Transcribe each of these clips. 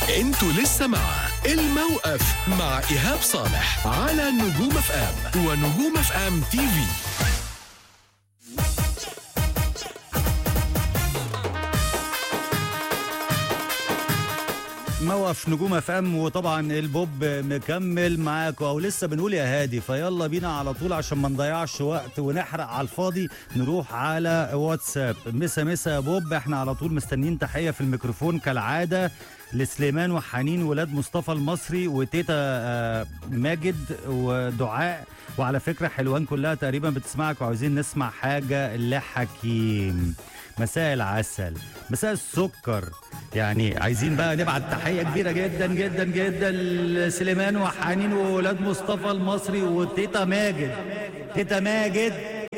انتوا لسه مع الموقف مع ايهاب صالح على نجوم اف ام ونجوم اف ام تي في موقف نجوم اف ام وطبعا البوب مكمل معاكم او لسه بنقول يا هادي فيلا بينا على طول عشان ما نضيعش وقت ونحرق على الفاضي نروح على واتساب مسا مسا يا بوب احنا على طول مستنيين تحيه في الميكروفون كالعاده لسليمان وحنين ولاد مصطفى المصري وتيتا آه، ماجد ودعاء وعلى فكره حلوان كلها تقريبا بتسمعك وعاوزين نسمع حاجه لحكيم مساء العسل مساء السكر يعني عايزين بقى نبعت تحيه كبيره جدا جدا جدا لسليمان وحنين وولاد مصطفى المصري وتيتا ماجد تيتا ماجد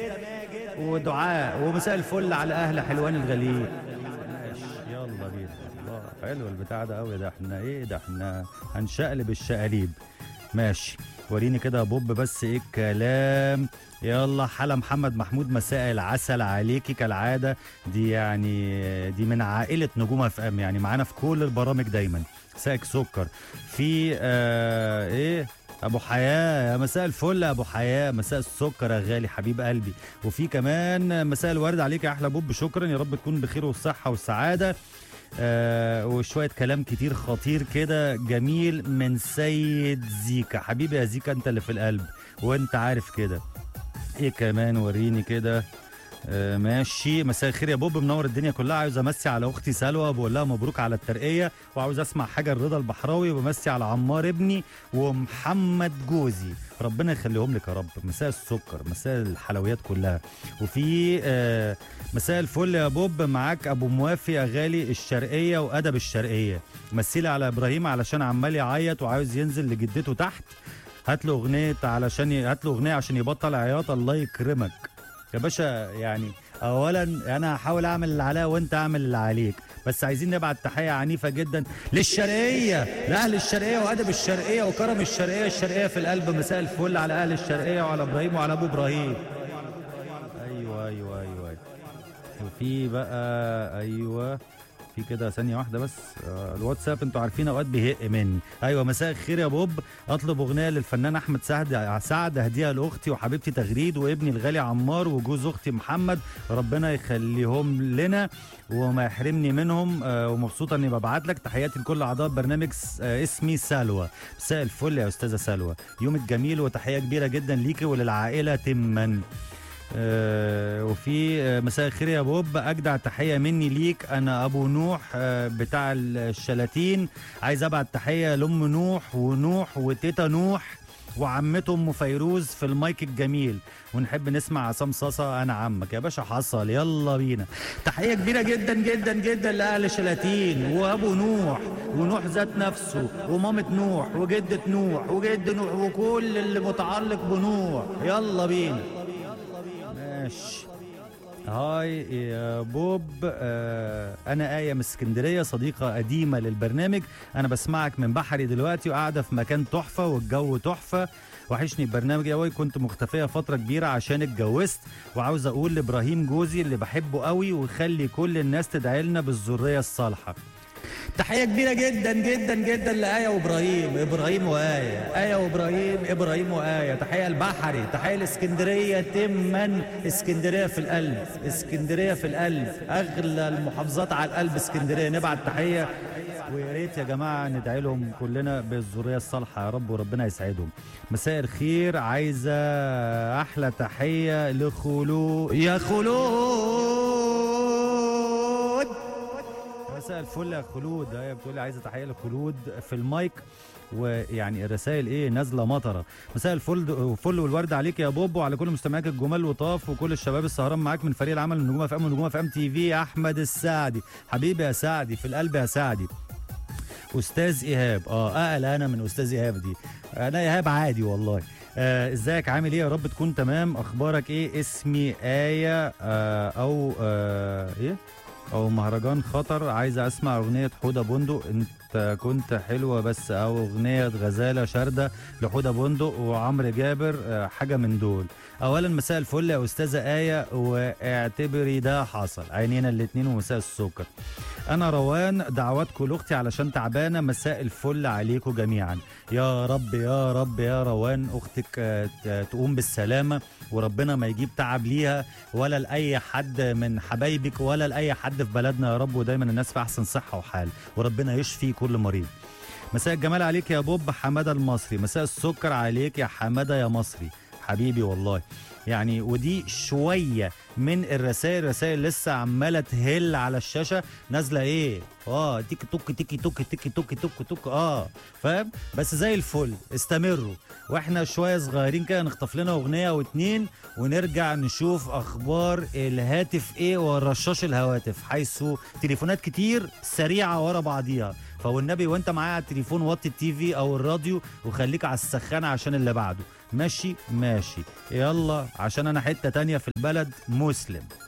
ودعاء ومساء الفل على اهل حلوان الغليل ماشي يلا بينا الله حلو البتاع ده قوي ده احنا ايه ده احنا هنشقلب الشقاليب ماشي وريني كده يا بوب بس ايه الكلام يلا حلا محمد محمود مساء العسل عليكي كالعاده دي يعني دي من عائله نجوم اف ام يعني معانا في كل البرامج دايما مساءك سكر في آه ايه ابو حياه يا مساء الفل يا ابو حياه مساء السكر يا غالي حبيب قلبي وفي كمان مساء الورد عليك يا احلى بوب شكرا يا رب تكون بخير والصحه والسعاده آه وشويه كلام كتير خطير كده جميل من سيد زيكا حبيبي يا زيكا انت اللي في القلب وانت عارف كده ايه كمان وريني كده آه ماشي مساء الخير يا بوب منور الدنيا كلها عاوز امسي على اختي سلوى بقول لها مبروك على الترقيه وعاوز اسمع حاجه الرضا البحراوي وبمسي على عمار ابني ومحمد جوزي ربنا يخليهم لك يا رب مساء السكر مساء الحلويات كلها وفي آه مساء الفل يا بوب معاك ابو موافي يا غالي الشرقيه وادب الشرقيه مسيلي على ابراهيم علشان عمال يعيط وعاوز ينزل لجدته تحت هات له اغنيه علشان ي... هات له اغنيه عشان يبطل عياط الله يكرمك يا باشا يعني اولا انا هحاول اعمل اللي عليا وانت اعمل اللي عليك بس عايزين نبعت تحيه عنيفه جدا للشرقيه لاهل الشرقيه وادب الشرقيه وكرم الشرقيه الشرقيه في القلب مساء الفل على اهل الشرقيه وعلى ابراهيم وعلى ابو ابراهيم ايوه ايوه ايوه, أيوة. وفي بقى ايوه في كده ثانية واحدة بس آه الواتساب انتوا عارفين اوقات بيهق مني ايوه مساء الخير يا بوب اطلب اغنية للفنان احمد سعد سعد اهديها لاختي وحبيبتي تغريد وابني الغالي عمار وجوز اختي محمد ربنا يخليهم لنا وما يحرمني منهم آه ومبسوطة اني ببعت لك تحياتي لكل اعضاء برنامج آه اسمي سلوى مساء الفل يا استاذة سلوى يومك جميل وتحية كبيرة جدا ليكي وللعائلة تما آه وفي آه مساء الخير يا بوب اجدع تحيه مني ليك انا ابو نوح آه بتاع الشلاتين عايز ابعت تحيه لام نوح ونوح وتيتا نوح وعمته ام فيروز في المايك الجميل ونحب نسمع عصام صاصه انا عمك يا باشا حصل يلا بينا تحيه كبيره جدا جدا جدا لاهل شلاتين وابو نوح ونوح ذات نفسه ومامة نوح وجدة نوح وجد نوح وكل اللي متعلق بنوح يلا بينا ماشي هاي يا بوب آه انا ايه من اسكندريه صديقه قديمه للبرنامج انا بسمعك من بحري دلوقتي وقاعده في مكان تحفه والجو تحفه وحشني البرنامج قوي كنت مختفيه فتره كبيره عشان اتجوزت وعاوز اقول لابراهيم جوزي اللي بحبه قوي ويخلي كل الناس تدعي لنا بالذريه الصالحه تحيه كبيره جدا جدا جدا لايه وابراهيم ابراهيم وايه ايه وابراهيم ابراهيم وايه تحيه البحري تحيه الاسكندريه تما اسكندريه في القلب اسكندريه في القلب اغلى المحافظات على القلب اسكندريه نبعت تحيه ويا ريت يا جماعه ندعي لهم كلنا بالذريه الصالحه يا رب وربنا يسعدهم مساء الخير عايزه احلى تحيه لخلود يا خلود مساء الفل يا خلود هي بتقول لي عايزه تحيه لخلود في المايك ويعني الرسائل ايه نازله مطره مساء الفل فل والورد عليك يا بوب وعلى كل مستمعيك الجمال وطاف وكل الشباب السهران معاك من فريق العمل من نجوم اف ام ونجوم اف ام تي في احمد السعدي حبيبي يا سعدي في القلب يا سعدي استاذ ايهاب اه اقل انا من استاذ ايهاب دي انا ايهاب عادي والله آه ازيك عامل ايه يا رب تكون تمام اخبارك ايه اسمي ايه آه او آه ايه او مهرجان خطر عايز اسمع اغنيه حوده بندق انت كنت حلوه بس او اغنيه غزاله شارده لحوده بندق وعمرو جابر آه، حاجه من دول اولا مساء الفل يا استاذه ايه واعتبري ده حصل عينينا الاتنين ومساء السكر انا روان دعواتكم لاختي علشان تعبانه مساء الفل عليكم جميعا يا رب يا رب يا روان اختك آه، ت- تقوم بالسلامه وربنا ما يجيب تعب ليها ولا لاي حد من حبايبك ولا لاي حد في بلدنا يا رب ودايما الناس في احسن صحه وحال وربنا يشفي كل مريض مساء الجمال عليك يا بوب حماده المصري مساء السكر عليك يا حماده يا مصري حبيبي والله يعني ودي شويه من الرسائل رسائل لسه عماله تهل على الشاشه نازله ايه اه تيكي توك تيكي توك تيكي توك توك توك اه فاهم بس زي الفل استمروا واحنا شويه صغيرين كده نخطف لنا اغنيه واتنين ونرجع نشوف اخبار الهاتف ايه ورشاش الهواتف حيث تليفونات كتير سريعه ورا بعضيها فوالنبي وانت معايا على التليفون وطي التي في او الراديو وخليك على السخانه عشان اللي بعده ماشي ماشي يلا عشان انا حته تانية في البلد مسلم